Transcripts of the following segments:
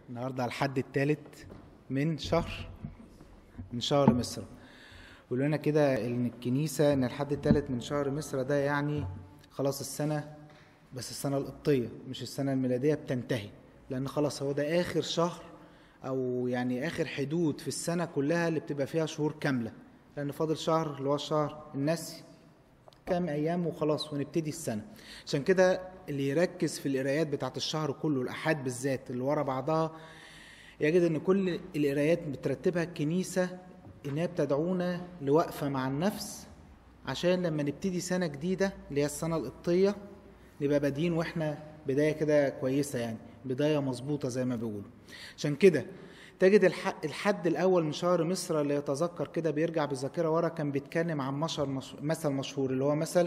النهارده الحد الثالث من شهر من شهر مصر قولوا لنا كده ان الكنيسه ان الحد الثالث من شهر مصر ده يعني خلاص السنه بس السنه القبطيه مش السنه الميلاديه بتنتهي لان خلاص هو ده اخر شهر او يعني اخر حدود في السنه كلها اللي بتبقى فيها شهور كامله لان فاضل شهر اللي هو الشهر النسي كام ايام وخلاص ونبتدي السنه عشان كده اللي يركز في القرايات بتاعت الشهر كله الاحاد بالذات اللي ورا بعضها يجد ان كل القرايات بترتبها الكنيسه انها بتدعونا لوقفه مع النفس عشان لما نبتدي سنه جديده اللي هي السنه القبطيه نبقى بادئين واحنا بدايه كده كويسه يعني بدايه مظبوطه زي ما بيقولوا عشان كده تجد الحد الاول من شهر مصر اللي يتذكر كده بيرجع بالذاكره ورا كان بيتكلم عن مشهر مش... مثل مشهور اللي هو مثل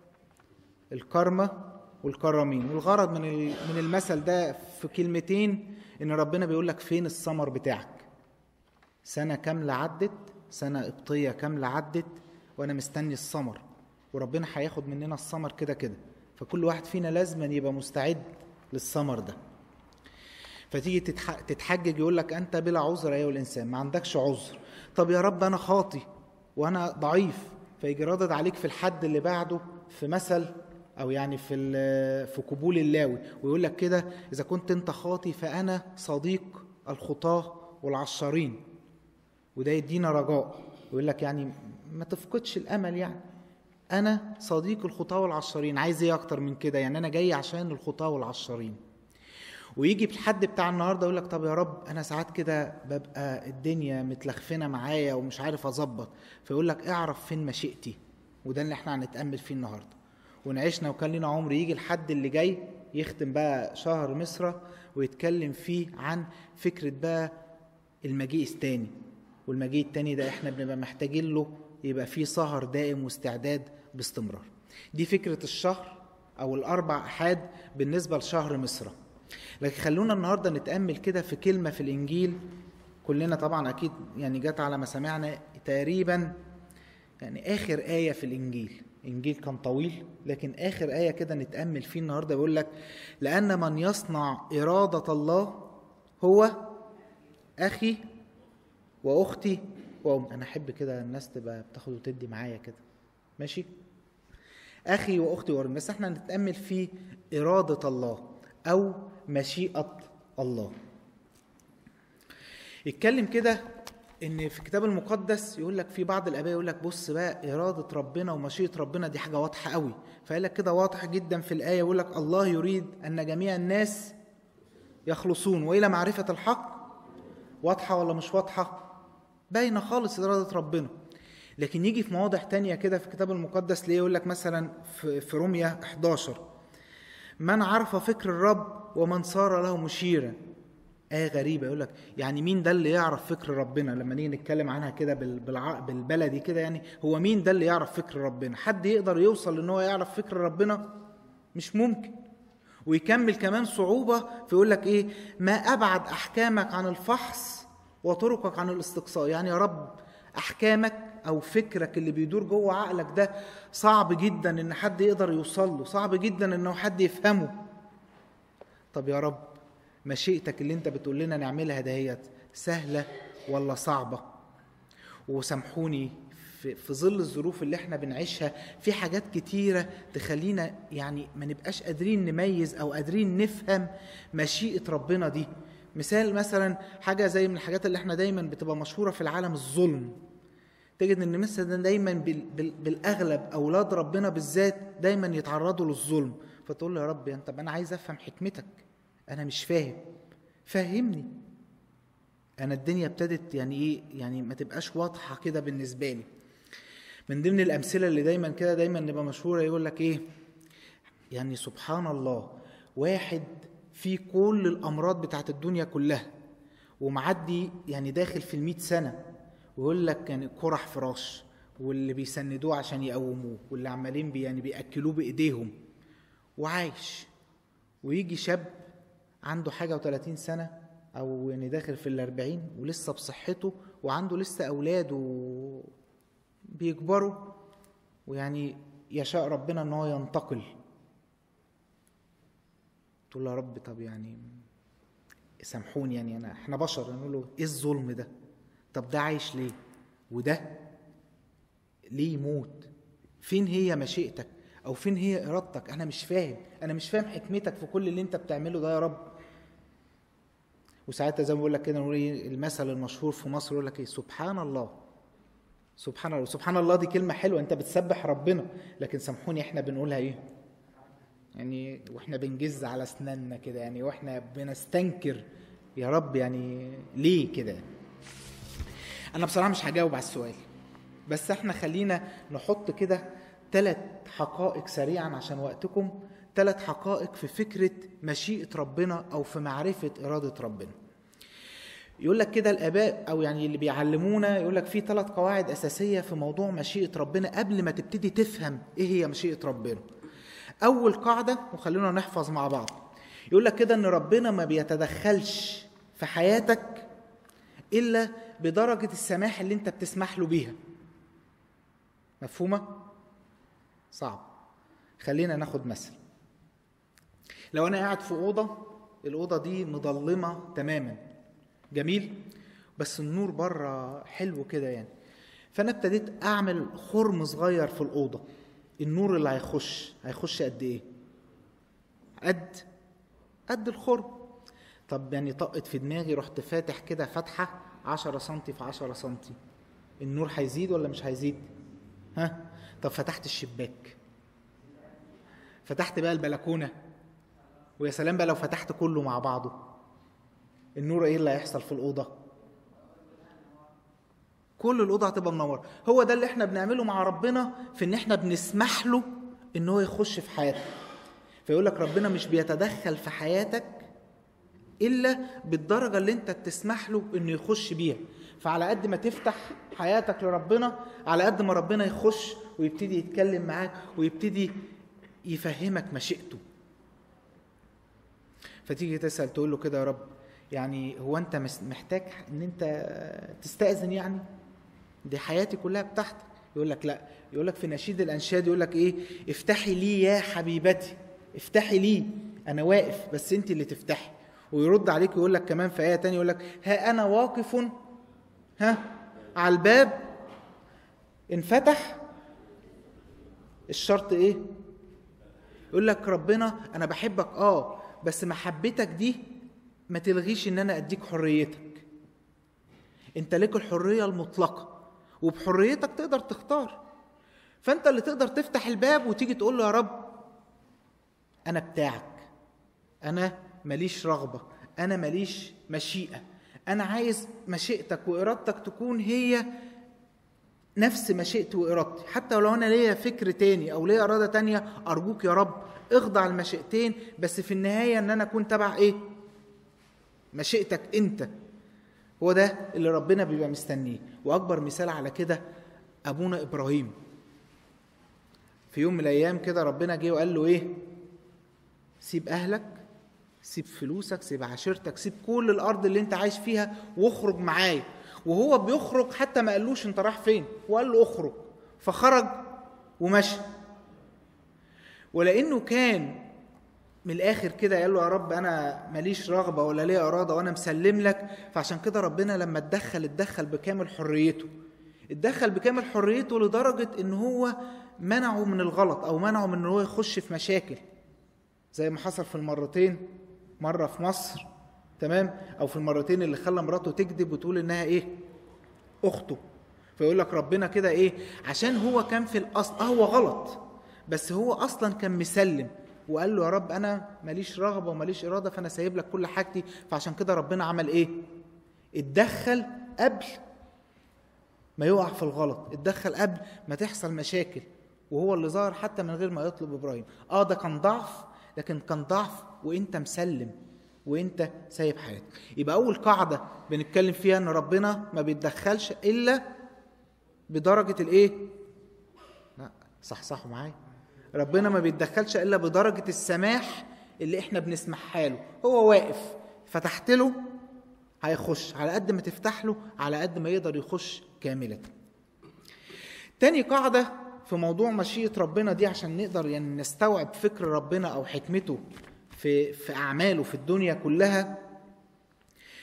الكرمه والكرامين والغرض من من المثل ده في كلمتين ان ربنا بيقول لك فين الثمر بتاعك سنه كامله عدت سنه قبطيه كامله عدت وانا مستني الثمر وربنا هياخد مننا الثمر كده كده فكل واحد فينا لازم يبقى مستعد للثمر ده فتيجي تتحجج يقول لك انت بلا عذر ايها الانسان ما عندكش عذر طب يا رب انا خاطي وانا ضعيف فيجي رادد عليك في الحد اللي بعده في مثل او يعني في في قبول اللاوي ويقول لك كده اذا كنت انت خاطي فانا صديق الخطاه والعشارين وده يدينا رجاء ويقول لك يعني ما تفقدش الامل يعني انا صديق الخطاه والعشارين عايز ايه اكتر من كده يعني انا جاي عشان الخطاه والعشارين ويجي في الحد بتاع النهارده يقول لك طب يا رب انا ساعات كده ببقى الدنيا متلخفنه معايا ومش عارف اظبط فيقول لك اعرف فين مشيئتي وده اللي احنا هنتامل فيه النهارده ونعيشنا وكان لنا عمر يجي الحد اللي جاي يختم بقى شهر مصر ويتكلم فيه عن فكره بقى المجيء الثاني والمجيء الثاني ده احنا بنبقى محتاجين له يبقى فيه سهر دائم واستعداد باستمرار دي فكره الشهر او الاربع احاد بالنسبه لشهر مصر لكن خلونا النهارده نتامل كده في كلمه في الانجيل كلنا طبعا اكيد يعني جت على مسامعنا تقريبا يعني اخر ايه في الانجيل انجيل كان طويل لكن اخر ايه كده نتامل فيه النهارده بيقول لك لان من يصنع اراده الله هو اخي واختي وام انا احب كده الناس تبقى بتاخد وتدي معايا كده ماشي اخي واختي وام بس احنا نتامل في اراده الله او مشيئه الله يتكلم كده ان في الكتاب المقدس يقول لك في بعض الاباء يقول لك بص بقى اراده ربنا ومشيئه ربنا دي حاجه واضحه قوي فقال لك كده واضح جدا في الايه يقول لك الله يريد ان جميع الناس يخلصون والى معرفه الحق واضحه ولا مش واضحه باينه خالص اراده ربنا لكن يجي في مواضع تانية كده في الكتاب المقدس ليه يقول لك مثلا في, في روميا 11 من عرف فكر الرب ومن صار له مشيرا آية غريبة يقول لك يعني مين ده اللي يعرف فكر ربنا لما نيجي نتكلم عنها كده بالبالع... بالبلدي كده يعني هو مين ده اللي يعرف فكر ربنا حد يقدر يوصل ان هو يعرف فكر ربنا مش ممكن ويكمل كمان صعوبة فيقول لك ايه ما ابعد احكامك عن الفحص وطرقك عن الاستقصاء يعني يا رب احكامك او فكرك اللي بيدور جوه عقلك ده صعب جدا ان حد يقدر يوصل له صعب جدا انه حد يفهمه طب يا رب مشيئتك اللي انت بتقول لنا نعملها دهيت سهله ولا صعبه وسامحوني في, في ظل الظروف اللي احنا بنعيشها في حاجات كتيرة تخلينا يعني ما نبقاش قادرين نميز أو قادرين نفهم مشيئة ربنا دي مثال مثلا حاجة زي من الحاجات اللي احنا دايما بتبقى مشهورة في العالم الظلم تجد ان مثلا دايما بالاغلب اولاد ربنا بالذات دايما يتعرضوا للظلم فتقول له يا رب انت انا عايز افهم حكمتك انا مش فاهم فهمني انا الدنيا ابتدت يعني ايه يعني ما تبقاش واضحه كده بالنسبه لي من ضمن الامثله اللي دايما كده دايما نبقى مشهوره يقول لك ايه يعني سبحان الله واحد في كل الامراض بتاعت الدنيا كلها ومعدي يعني داخل في المئة سنه ويقول لك يعني قرح فراش واللي بيسندوه عشان يقوموه واللي عمالين بي يعني بياكلوه بايديهم وعايش ويجي شاب عنده حاجه و30 سنه او يعني داخل في الأربعين ولسه بصحته وعنده لسه اولاد و بيكبروا ويعني يشاء ربنا ان هو ينتقل تقول يا رب طب يعني سامحوني يعني انا احنا بشر نقول له ايه الظلم ده طب ده عايش ليه وده ليه يموت فين هي مشيئتك او فين هي ارادتك انا مش فاهم انا مش فاهم حكمتك في كل اللي انت بتعمله ده يا رب وساعتها زي ما بقول لك كده نقول ايه المثل المشهور في مصر يقول لك ايه سبحان الله سبحان الله سبحان الله دي كلمه حلوه انت بتسبح ربنا لكن سامحوني احنا بنقولها ايه يعني واحنا بنجز على اسناننا كده يعني واحنا بنستنكر يا رب يعني ليه كده انا بصراحه مش هجاوب على السؤال بس احنا خلينا نحط كده ثلاث حقائق سريعا عشان وقتكم ثلاث حقائق في فكره مشيئه ربنا او في معرفه اراده ربنا يقول لك كده الاباء او يعني اللي بيعلمونا يقول لك في ثلاث قواعد اساسيه في موضوع مشيئه ربنا قبل ما تبتدي تفهم ايه هي مشيئه ربنا اول قاعده وخلونا نحفظ مع بعض يقول لك كده ان ربنا ما بيتدخلش في حياتك الا بدرجه السماح اللي انت بتسمح له بيها مفهومه صعب خلينا ناخد مثل لو انا قاعد في اوضه الاوضه دي مظلمه تماما جميل بس النور بره حلو كده يعني فانا ابتديت اعمل خرم صغير في الاوضه النور اللي هيخش هيخش قد ايه قد قد الخرم طب يعني طقت في دماغي رحت فاتح كده فتحه 10 سم في 10 سم النور هيزيد ولا مش هيزيد ها طب فتحت الشباك فتحت بقى البلكونه ويا سلام بقى لو فتحت كله مع بعضه النور ايه اللي هيحصل في الاوضه كل الاوضه هتبقى منوره هو ده اللي احنا بنعمله مع ربنا في ان احنا بنسمح له ان هو يخش في حياتك فيقول لك ربنا مش بيتدخل في حياتك الا بالدرجه اللي انت تسمح له انه يخش بيها فعلى قد ما تفتح حياتك لربنا على قد ما ربنا يخش ويبتدي يتكلم معاك ويبتدي يفهمك مشيئته فتيجي تسال تقول له كده يا رب يعني هو انت محتاج ان انت تستاذن يعني دي حياتي كلها بتاعتك يقول لك لا يقول لك في نشيد الانشاد يقول لك ايه افتحي لي يا حبيبتي افتحي لي انا واقف بس انت اللي تفتحي ويرد عليك ويقول لك كمان في ايه تانية يقول لك ها انا واقف ها على الباب انفتح الشرط ايه يقول لك ربنا انا بحبك اه بس محبتك دي ما تلغيش ان انا اديك حريتك انت لك الحريه المطلقه وبحريتك تقدر تختار فانت اللي تقدر تفتح الباب وتيجي تقول له يا رب انا بتاعك انا ماليش رغبه انا ماليش مشيئه انا عايز مشيئتك وارادتك تكون هي نفس مشيئتي وارادتي حتى لو انا ليا فكر تاني او ليا اراده تانية ارجوك يا رب اخضع المشيئتين بس في النهايه ان انا اكون تبع ايه مشيئتك انت هو ده اللي ربنا بيبقى مستنيه واكبر مثال على كده ابونا ابراهيم في يوم من الايام كده ربنا جه وقال له ايه سيب اهلك سيب فلوسك سيب عشيرتك سيب كل الارض اللي انت عايش فيها واخرج معايا وهو بيخرج حتى ما قالوش انت رايح فين وقال له اخرج فخرج ومشى ولانه كان من الاخر كده قال له يا رب انا ماليش رغبه ولا ليا اراده وانا مسلم لك فعشان كده ربنا لما اتدخل اتدخل بكامل حريته اتدخل بكامل حريته لدرجه ان هو منعه من الغلط او منعه من ان هو يخش في مشاكل زي ما حصل في المرتين مره في مصر تمام او في المرتين اللي خلى مراته تكذب وتقول انها ايه اخته فيقول لك ربنا كده ايه عشان هو كان في الاصل اه هو غلط بس هو اصلا كان مسلم وقال له يا رب انا ماليش رغبه وماليش اراده فانا سايب لك كل حاجتي فعشان كده ربنا عمل ايه اتدخل قبل ما يقع في الغلط اتدخل قبل ما تحصل مشاكل وهو اللي ظهر حتى من غير ما يطلب ابراهيم اه ده كان ضعف لكن كان ضعف وانت مسلم وانت سايب حياتك يبقى اول قاعده بنتكلم فيها ان ربنا ما بيتدخلش الا بدرجه الايه لا صح صح معايا ربنا ما بيتدخلش الا بدرجه السماح اللي احنا بنسمحها له هو واقف فتحت له هيخش على قد ما تفتح له على قد ما يقدر يخش كامله تاني قاعده في موضوع مشيئه ربنا دي عشان نقدر يعني نستوعب فكر ربنا او حكمته في في اعماله في الدنيا كلها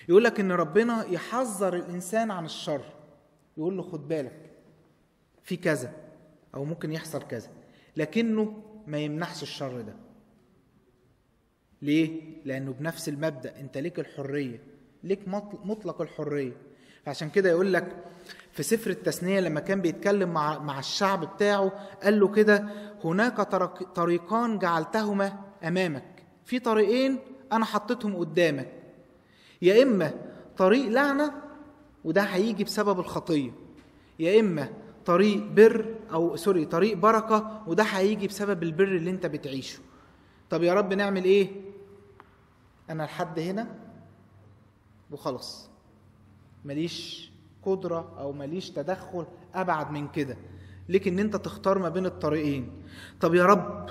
يقول لك ان ربنا يحذر الانسان عن الشر يقول له خد بالك في كذا او ممكن يحصل كذا لكنه ما يمنحش الشر ده ليه لانه بنفس المبدا انت ليك الحريه ليك مطلق الحريه فعشان كده يقول لك في سفر التثنيه لما كان بيتكلم مع مع الشعب بتاعه قال له كده هناك طريقان جعلتهما امامك في طريقين انا حطيتهم قدامك يا اما طريق لعنه وده هيجي بسبب الخطيه يا اما طريق بر او سوري طريق بركه وده هيجي بسبب البر اللي انت بتعيشه طب يا رب نعمل ايه انا لحد هنا وخلاص ماليش قدره او ماليش تدخل ابعد من كده ليك ان انت تختار ما بين الطريقين طب يا رب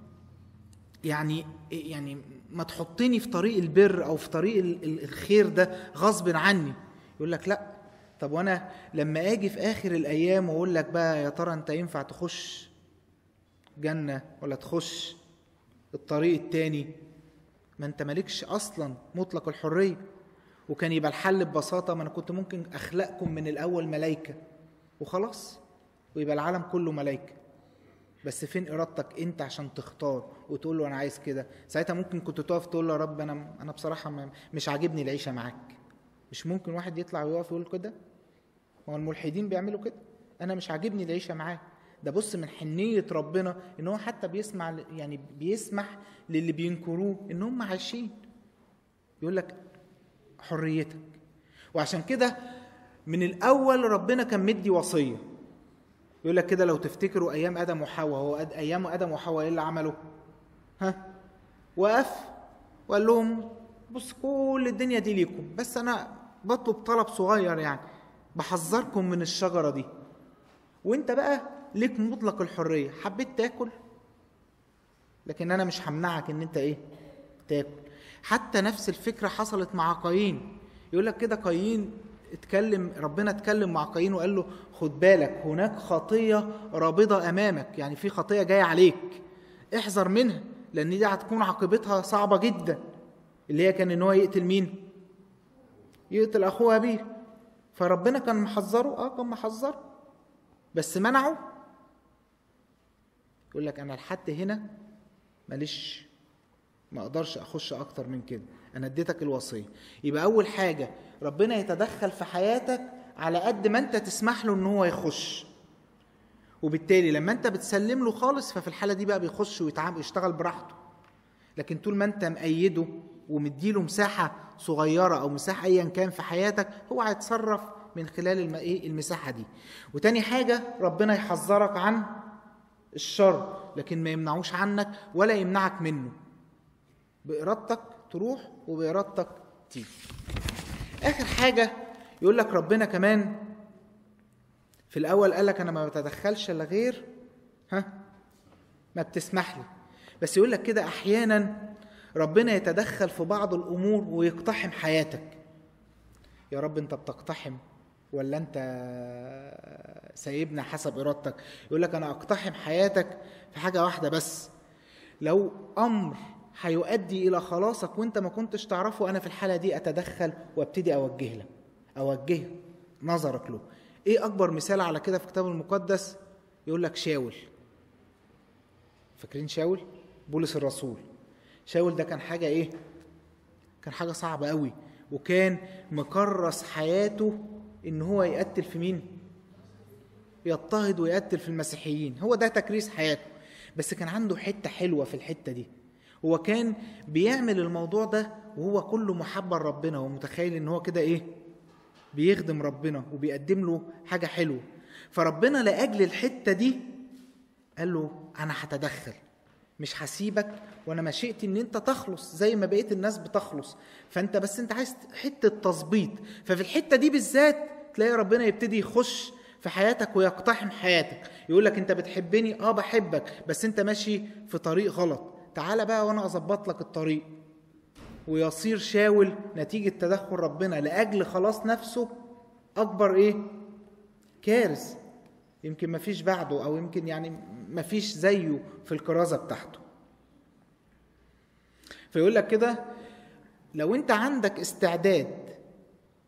يعني يعني ما تحطني في طريق البر او في طريق الخير ده غصب عني يقول لك لا طب وانا لما اجي في اخر الايام واقول لك بقى يا ترى انت ينفع تخش جنه ولا تخش الطريق التاني ما انت مالكش اصلا مطلق الحريه وكان يبقى الحل ببساطه ما انا كنت ممكن اخلقكم من الاول ملائكه وخلاص ويبقى العالم كله ملائكه بس فين ارادتك انت عشان تختار وتقول له انا عايز كده ساعتها ممكن كنت تقف تقول له يا رب انا انا بصراحه مش عاجبني العيشه معاك مش ممكن واحد يطلع ويقف يقول كده ما هو الملحدين بيعملوا كده انا مش عاجبني العيشه معاه ده بص من حنيه ربنا ان هو حتى بيسمع يعني بيسمح للي بينكروه ان هم عايشين يقول لك حريتك وعشان كده من الاول ربنا كان مدي وصيه يقول لك كده لو تفتكروا ايام ادم وحواء هو ايام ادم وحواء ايه اللي عملوا ها وقف وقال لهم بص كل الدنيا دي ليكم بس انا بطلب طلب صغير يعني بحذركم من الشجره دي وانت بقى ليك مطلق الحريه حبيت تاكل لكن انا مش همنعك ان انت ايه تاكل حتى نفس الفكره حصلت مع قايين يقول لك كده قايين اتكلم ربنا اتكلم مع قايين وقال له خد بالك هناك خطيه رابضه امامك يعني في خطيه جايه عليك احذر منها لان دي هتكون عاقبتها صعبه جدا اللي هي كان ان هو يقتل مين يقتل اخوه ابيه فربنا كان محذره اه كان محذره بس منعه يقول لك انا لحد هنا ماليش ما اقدرش اخش اكتر من كده انا اديتك الوصيه يبقى اول حاجه ربنا يتدخل في حياتك على قد ما انت تسمح له ان هو يخش وبالتالي لما انت بتسلم له خالص ففي الحاله دي بقى بيخش ويشتغل براحته لكن طول ما انت مأيده ومديله مساحه صغيره او مساحه ايا كان في حياتك هو هيتصرف من خلال ايه المساحه دي وتاني حاجه ربنا يحذرك عن الشر لكن ما يمنعوش عنك ولا يمنعك منه بإرادتك تروح وبإرادتك تيجي آخر حاجة يقول لك ربنا كمان في الأول قال لك أنا ما بتدخلش إلا غير ها ما بتسمح لي بس يقول لك كده أحيانا ربنا يتدخل في بعض الأمور ويقتحم حياتك يا رب أنت بتقتحم ولا أنت سايبنا حسب إرادتك يقول لك أنا أقتحم حياتك في حاجة واحدة بس لو أمر هيؤدي الى خلاصك وانت ما كنتش تعرفه انا في الحاله دي اتدخل وابتدي اوجه لك اوجه نظرك له ايه اكبر مثال على كده في الكتاب المقدس يقول لك شاول فاكرين شاول بولس الرسول شاول ده كان حاجه ايه كان حاجه صعبه قوي وكان مكرس حياته ان هو يقتل في مين يضطهد ويقتل في المسيحيين هو ده تكريس حياته بس كان عنده حته حلوه في الحته دي هو كان بيعمل الموضوع ده وهو كله محبة لربنا ومتخيل ان هو كده ايه بيخدم ربنا وبيقدم له حاجة حلوة فربنا لأجل الحتة دي قال له أنا هتدخل مش هسيبك وانا مشيئتي ان انت تخلص زي ما بقيه الناس بتخلص فانت بس انت عايز حته تظبيط ففي الحته دي بالذات تلاقي ربنا يبتدي يخش في حياتك ويقتحم حياتك يقول لك انت بتحبني اه بحبك بس انت ماشي في طريق غلط تعالى بقى وانا اظبط لك الطريق ويصير شاول نتيجة تدخل ربنا لأجل خلاص نفسه أكبر إيه؟ كارث يمكن ما فيش بعده أو يمكن يعني ما فيش زيه في الكرازة بتاعته فيقول لك كده لو أنت عندك استعداد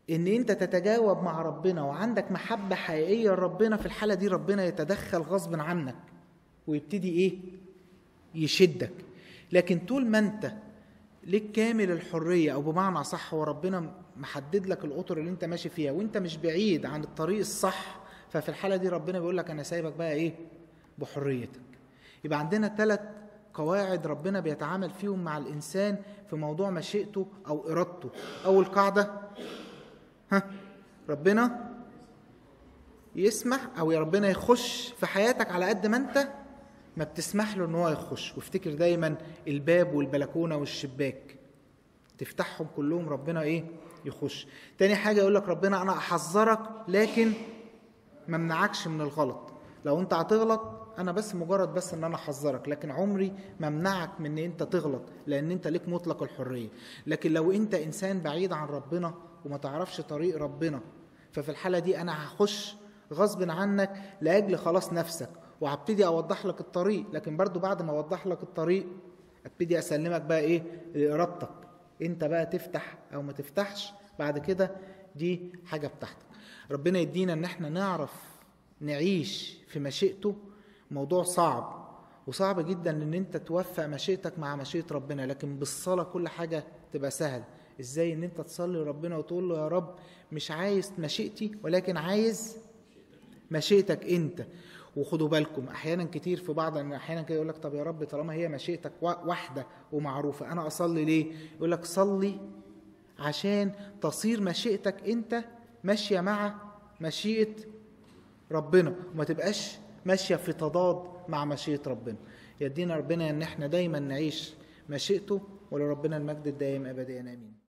ان انت تتجاوب مع ربنا وعندك محبة حقيقية لربنا في الحالة دي ربنا يتدخل غصب عنك ويبتدي ايه يشدك لكن طول ما انت ليك كامل الحرية او بمعنى صح هو ربنا محدد لك الاطر اللي انت ماشي فيها وانت مش بعيد عن الطريق الصح ففي الحالة دي ربنا بيقول لك انا سايبك بقى ايه بحريتك يبقى عندنا ثلاث قواعد ربنا بيتعامل فيهم مع الانسان في موضوع مشيئته او ارادته اول قاعده ها ربنا يسمح او يا ربنا يخش في حياتك على قد ما انت ما بتسمح له ان هو يخش وافتكر دايما الباب والبلكونه والشباك تفتحهم كلهم ربنا ايه يخش تاني حاجه يقول لك ربنا انا احذرك لكن ما منعكش من الغلط لو انت هتغلط انا بس مجرد بس ان انا احذرك لكن عمري ما امنعك من ان انت تغلط لان انت ليك مطلق الحريه لكن لو انت انسان بعيد عن ربنا وما تعرفش طريق ربنا ففي الحاله دي انا هخش غصب عنك لاجل خلاص نفسك وهبتدي اوضح لك الطريق لكن برضو بعد ما اوضح لك الطريق ابتدي اسلمك بقى ايه لارادتك انت بقى تفتح او ما تفتحش بعد كده دي حاجه بتاعتك ربنا يدينا ان احنا نعرف نعيش في مشيئته موضوع صعب وصعب جدا ان انت توفق مشيئتك مع مشيئه ربنا لكن بالصلاه كل حاجه تبقى سهل ازاي ان انت تصلي لربنا وتقول له يا رب مش عايز مشيئتي ولكن عايز مشيئتك انت وخدوا بالكم احيانا كتير في بعض احيانا كده يقول لك طب يا رب طالما هي مشيئتك واحده ومعروفه انا اصلي ليه يقول لك صلي عشان تصير مشيئتك انت ماشيه مع مشيئه ربنا وما تبقاش ماشيه في تضاد مع مشيئه ربنا يدينا ربنا ان احنا دايما نعيش مشيئته ولربنا المجد الدائم ابديا امين